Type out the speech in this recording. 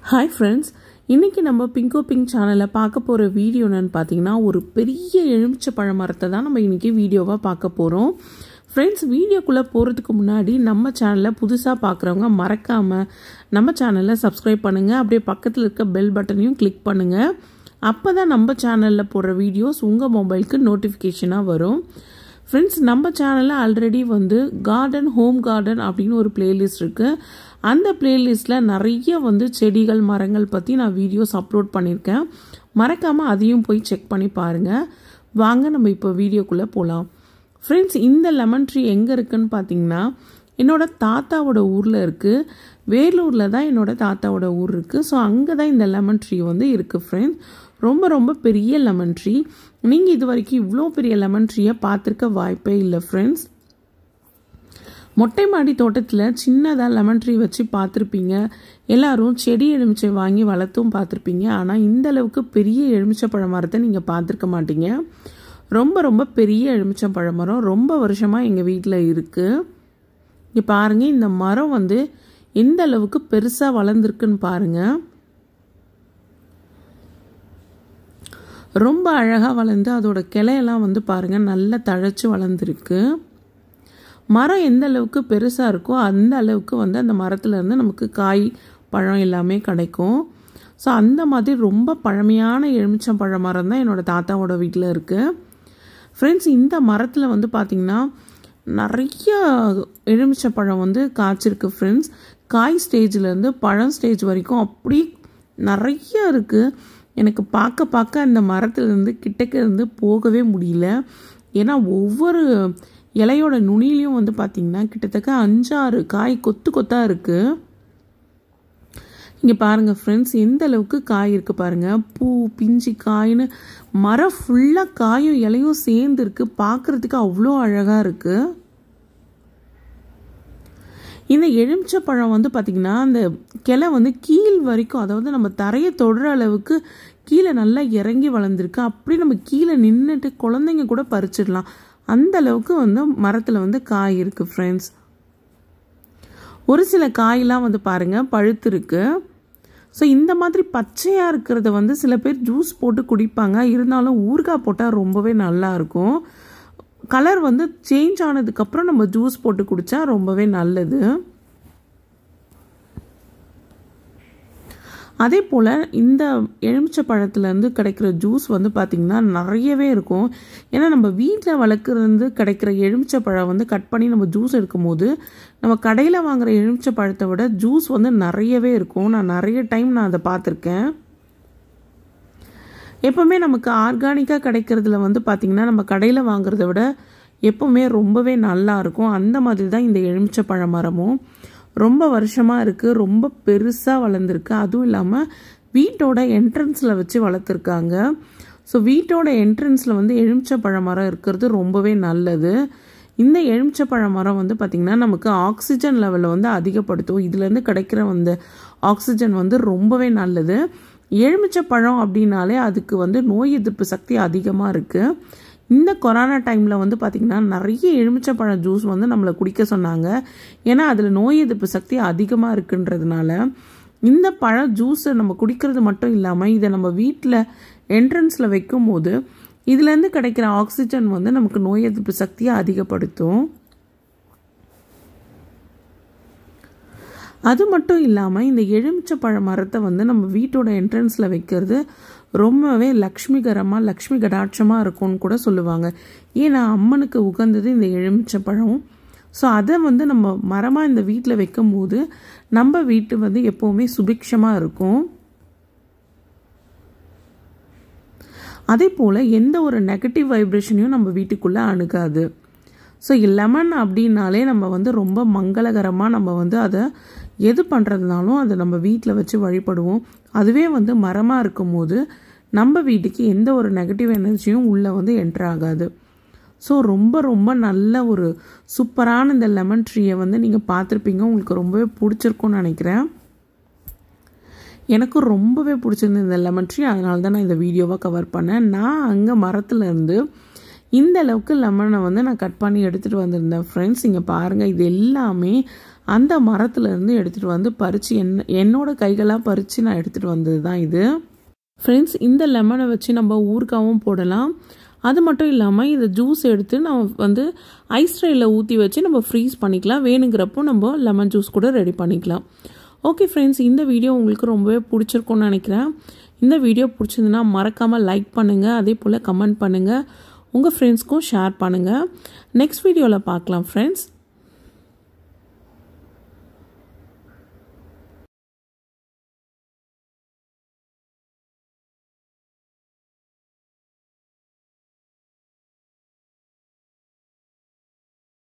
hi friends இன்றைக்கி நம்ம Bingo pink சேனலில் பார்க்க போகிற வீடியோ என்னன்னு பார்த்தீங்கன்னா ஒரு பெரிய எலுமிச்சை பழ மரத்தை தான் நம்ம இன்றைக்கி வீடியோவாக பார்க்க போகிறோம் ஃப்ரெண்ட்ஸ் வீடியோக்குள்ளே போகிறதுக்கு முன்னாடி நம்ம சேனலில் புதுசாக பார்க்குறவங்க மறக்காமல் நம்ம சேனலை சப்ஸ்கிரைப் பண்ணுங்கள் அப்படியே பக்கத்தில் இருக்க பெல் பட்டனையும் கிளிக் பண்ணுங்கள் அப்போ தான் நம்ம சேனலில் போடுற வீடியோஸ் உங்கள் மொபைலுக்கு நோட்டிஃபிகேஷனாக வரும் ஃப்ரெண்ட்ஸ் நம்ம சேனலில் ஆல்ரெடி வந்து கார்டன் ஹோம் கார்டன் அப்படின்னு ஒரு பிளேலிஸ்ட் இருக்குது அந்த பிளேலிஸ்ட்டில் நிறைய வந்து செடிகள் மரங்கள் பற்றி நான் வீடியோஸ் அப்லோட் பண்ணியிருக்கேன் மறக்காமல் அதையும் போய் செக் பண்ணி பாருங்கள் வாங்க நம்ம இப்போ வீடியோக்குள்ளே போகலாம் ஃப்ரெண்ட்ஸ் இந்த லெமன் ட்ரீ எங்கே இருக்குன்னு பார்த்தீங்கன்னா என்னோட தாத்தாவோட ஊரில் இருக்குது வேலூரில் தான் என்னோட தாத்தாவோட ஊர் இருக்குது ஸோ அங்கே தான் இந்த லெமன் ட்ரீ வந்து இருக்குது ஃப்ரெண்ட்ஸ் ரொம்ப ரொம்ப பெரிய லெமன் ட்ரீ நீங்கள் இது வரைக்கும் இவ்வளோ பெரிய லெமன் ட்ரீயை பார்த்துருக்க வாய்ப்பே இல்லை ஃப்ரெண்ட்ஸ் மொட்டை மாடி தோட்டத்தில் சின்னதாக லெமன் ட்ரீ வச்சு பார்த்துருப்பீங்க எல்லாரும் செடி எலுமிச்சை வாங்கி வளர்த்தும் பார்த்துருப்பீங்க ஆனால் இந்த அளவுக்கு பெரிய எலுமிச்சை பழ மரத்தை நீங்கள் பார்த்துருக்க மாட்டீங்க ரொம்ப ரொம்ப பெரிய எலுமிச்சை பழ மரம் ரொம்ப வருஷமாக எங்கள் வீட்டில் இருக்குது இங்கே பாருங்கள் இந்த மரம் வந்து எந்த அளவுக்கு பெருசாக வளர்ந்துருக்குன்னு பாருங்கள் ரொம்ப அழகாக வளர்ந்து அதோட கிளையெல்லாம் வந்து பாருங்கள் நல்லா தழைச்சி வளர்ந்துருக்கு மரம் எந்த அளவுக்கு பெருசாக இருக்கோ அந்த அளவுக்கு வந்து அந்த மரத்துலேருந்து நமக்கு காய் பழம் எல்லாமே கிடைக்கும் ஸோ அந்த மாதிரி ரொம்ப பழமையான எலுமிச்சம் பழ மரம் தான் என்னோடய தாத்தாவோட வீட்டில் இருக்குது ஃப்ரெண்ட்ஸ் இந்த மரத்தில் வந்து பார்த்திங்கன்னா நிறைய எலுமிச்சை பழம் வந்து காய்ச்சிருக்கு ஃப்ரெண்ட்ஸ் காய் ஸ்டேஜ்லேருந்து பழம் ஸ்டேஜ் வரைக்கும் அப்படி நிறைய இருக்குது எனக்கு பார்க்க பார்க்க அந்த மரத்துலேருந்து கிட்டக்க இருந்து போகவே முடியல ஏன்னா ஒவ்வொரு இலையோட நுனிலையும் வந்து பார்த்திங்கன்னா கிட்டத்தட்ட அஞ்சாறு காய் கொத்து கொத்தாக இருக்குது இங்கே பாருங்கள் ஃப்ரெண்ட்ஸ் எந்த அளவுக்கு காய் இருக்குது பாருங்கள் பூ பிஞ்சு காயின்னு மரம் ஃபுல்லாக காயும் இலையும் சேர்ந்து இருக்குது பார்க்குறதுக்கு அவ்வளோ அழகாக இருக்குது இந்த எலுமிச்சை பழம் வந்து பார்த்திங்கன்னா அந்த கிளை வந்து கீழ் வரைக்கும் அதாவது நம்ம தரையை தொடுற அளவுக்கு கீழே நல்லா இறங்கி வளர்ந்துருக்கு அப்படி நம்ம கீழே நின்றுட்டு குழந்தைங்க கூட பறிச்சிடலாம் அந்த அளவுக்கு வந்து மரத்தில் வந்து காய் இருக்குது ஃப்ரெண்ட்ஸ் ஒரு சில காயெலாம் வந்து பாருங்கள் பழுத்துருக்கு ஸோ இந்த மாதிரி பச்சையாக இருக்கிறத வந்து சில பேர் ஜூஸ் போட்டு குடிப்பாங்க இருந்தாலும் ஊறுகாய் போட்டால் ரொம்பவே நல்லாயிருக்கும் கலர் வந்து சேஞ்ச் ஆனதுக்கப்புறம் நம்ம ஜூஸ் போட்டு குடித்தா ரொம்பவே நல்லது அதே போல் இந்த எலுமிச்சை பழத்துலேருந்து கிடைக்கிற ஜூஸ் வந்து பார்த்திங்கன்னா நிறையவே இருக்கும் ஏன்னா நம்ம வீட்டில் வளர்க்குறது கிடைக்கிற எலுமிச்சை பழம் வந்து கட் பண்ணி நம்ம ஜூஸ் எடுக்கும் போது நம்ம கடையில் வாங்குகிற எலுமிச்சை பழத்தை விட ஜூஸ் வந்து நிறையவே இருக்கும் நான் நிறைய டைம் நான் அதை பார்த்துருக்கேன் எப்போவுமே நமக்கு ஆர்கானிக்காக கிடைக்கிறதுல வந்து பார்த்திங்கன்னா நம்ம கடையில் வாங்குறத விட எப்போவுமே ரொம்பவே நல்லா இருக்கும் அந்த மாதிரி தான் இந்த எலுமிச்சை பழ மரமும் ரொம்ப வருஷமாக இருக்குது ரொம்ப பெருசாக வளர்ந்துருக்கு அதுவும் இல்லாமல் வீட்டோட என்ட்ரன்ஸில் வச்சு வளர்த்துருக்காங்க ஸோ வீட்டோட என்ட்ரன்ஸில் வந்து எலுமிச்சை பழ மரம் இருக்கிறது ரொம்பவே நல்லது இந்த எலுமிச்சை பழ மரம் வந்து பார்த்திங்கன்னா நமக்கு ஆக்சிஜன் லெவலை வந்து அதிகப்படுத்தும் இதுலேருந்து கிடைக்கிற அந்த ஆக்சிஜன் வந்து ரொம்பவே நல்லது எலுமிச்சை பழம் அப்படின்னாலே அதுக்கு வந்து நோய் எதிர்ப்பு சக்தி அதிகமாக இருக்குது இந்த கொரோனா டைமில் வந்து பார்த்திங்கன்னா நிறைய எலுமிச்சப்பழம் ஜூஸ் வந்து நம்மளை குடிக்க சொன்னாங்க ஏன்னா அதில் நோய் எதிர்ப்பு சக்தி அதிகமாக இருக்குன்றதுனால இந்த பழ ஜூஸை நம்ம குடிக்கிறது மட்டும் இல்லாமல் இதை நம்ம வீட்டில் என்ட்ரன்ஸில் வைக்கும் போது இதுலேருந்து கிடைக்கிற ஆக்சிஜன் வந்து நமக்கு நோய் எதிர்ப்பு சக்தியை அதிகப்படுத்தும் அது மட்டும் இல்லாமல் இந்த எலுமிச்சை பழ மரத்தை வந்து நம்ம வீட்டோட என்ட்ரன்ஸில் வைக்கிறது ரொம்பவே லக்ஷ்மிகரமாக லக்ஷ்மி கடாட்சமாக இருக்கும்னு கூட சொல்லுவாங்க ஏன்னா அம்மனுக்கு உகந்தது இந்த எலுமிச்சை பழம் ஸோ அதை வந்து நம்ம மரமாக இந்த வீட்டில் வைக்கும் போது நம்ம வீட்டு வந்து எப்போவுமே சுபிக்ஷமாக இருக்கும் அதே போல் எந்த ஒரு நெகட்டிவ் வைப்ரேஷனையும் நம்ம வீட்டுக்குள்ளே அணுகாது ஸோ லெமன் அப்படின்னாலே நம்ம வந்து ரொம்ப மங்களகரமாக நம்ம வந்து அதை எது பண்ணுறதுனாலும் அதை நம்ம வீட்டில் வச்சு வழிபடுவோம் அதுவே வந்து மரமாக இருக்கும் போது நம்ம வீட்டுக்கு எந்த ஒரு நெகட்டிவ் எனர்ஜியும் உள்ளே வந்து என்ட்ரு ஆகாது ஸோ ரொம்ப ரொம்ப நல்ல ஒரு சூப்பரான இந்த லெமன் ட்ரீயை வந்து நீங்கள் பார்த்துருப்பீங்க உங்களுக்கு ரொம்பவே பிடிச்சிருக்கும்னு நினைக்கிறேன் எனக்கும் ரொம்பவே பிடிச்சிருந்தது இந்த லெமன் ட்ரீ அதனால தான் நான் இந்த வீடியோவை கவர் பண்ணேன் நான் அங்கே மரத்துலேருந்து இந்த அளவுக்கு லெமனை வந்து நான் கட் பண்ணி எடுத்துகிட்டு வந்திருந்தேன் ஃப்ரெண்ட்ஸ் இங்கே பாருங்கள் இது எல்லாமே அந்த மரத்துலேருந்து எடுத்துகிட்டு வந்து பறித்து என் என்னோட கைகளாக பறித்து நான் எடுத்துகிட்டு வந்தது தான் இது ஃப்ரெண்ட்ஸ் இந்த லெமனை வச்சு நம்ம ஊறுகாவும் போடலாம் அது மட்டும் இல்லாமல் இந்த ஜூஸ் எடுத்து நம்ம வந்து ஐஸ் ட்ரேயில் ஊற்றி வச்சு நம்ம ஃப்ரீஸ் பண்ணிக்கலாம் வேணுங்கிறப்போ நம்ம லெமன் ஜூஸ் கூட ரெடி பண்ணிக்கலாம் ஓகே ஃப்ரெண்ட்ஸ் இந்த வீடியோ உங்களுக்கு ரொம்பவே பிடிச்சிருக்கும்னு நினைக்கிறேன் இந்த வீடியோ பிடிச்சிருந்துன்னா மறக்காமல் லைக் பண்ணுங்கள் அதே போல் கமெண்ட் பண்ணுங்கள் உங்கள் ஃப்ரெண்ட்ஸ்க்கும் ஷேர் பண்ணுங்கள் நெக்ஸ்ட் வீடியோவில் பார்க்கலாம் ஃப்ரெண்ட்ஸ்